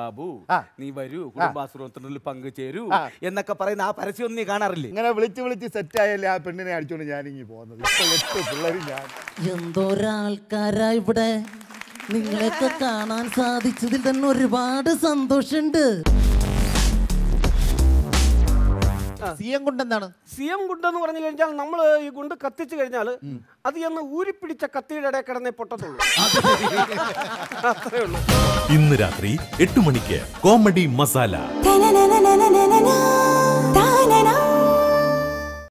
ബാബു ആ. നീ വരൂ കുടുംബാശ്രമത്തിൽ പങ്കുചേരൂ ആ. എന്നൊക്കെ പറയുന്ന ആ പരസ്യം ഒന്നും നീ കാണാറില്ലേ ഇങ്ങനെ വിളിച്ച് വിളിച്ച് സെറ്റായല്ലേ ആ പെണ്ണിനെ അടിച്ചോണ്ട് ഞാനിങ്ങി പോകുന്നത് ഇപ്പൊ എട്ട് പിള്ളേരും ഞാൻ എന്തോരാൾക്കാരാ ഇവിടെ നിങ്ങളെയൊക്കെ കാണാൻ സാധിച്ചതിൽ തന്നെ ഒരുപാട് സന്തോഷമുണ്ട് സി എം കൊണ്ടെന്താണ് സി എം ഗുണ്ടെന്ന് പറഞ്ഞു കഴിഞ്ഞാൽ നമ്മൾ ഈ ഗുണ്ട് കത്തിച്ചു കഴിഞ്ഞാൽ അത് എന്ന് ഊരിപ്പിടിച്ച കത്തിയുടെ ഇടയിൽ കിടന്നേ പൊട്ടത്തുള്ളൂ അത്രേ ഉള്ളൂ ഇന്ന് രാത്രി എട്ട് മണിക്ക് കോമഡി മസാല Ta-na-na-na-na-na-na-na.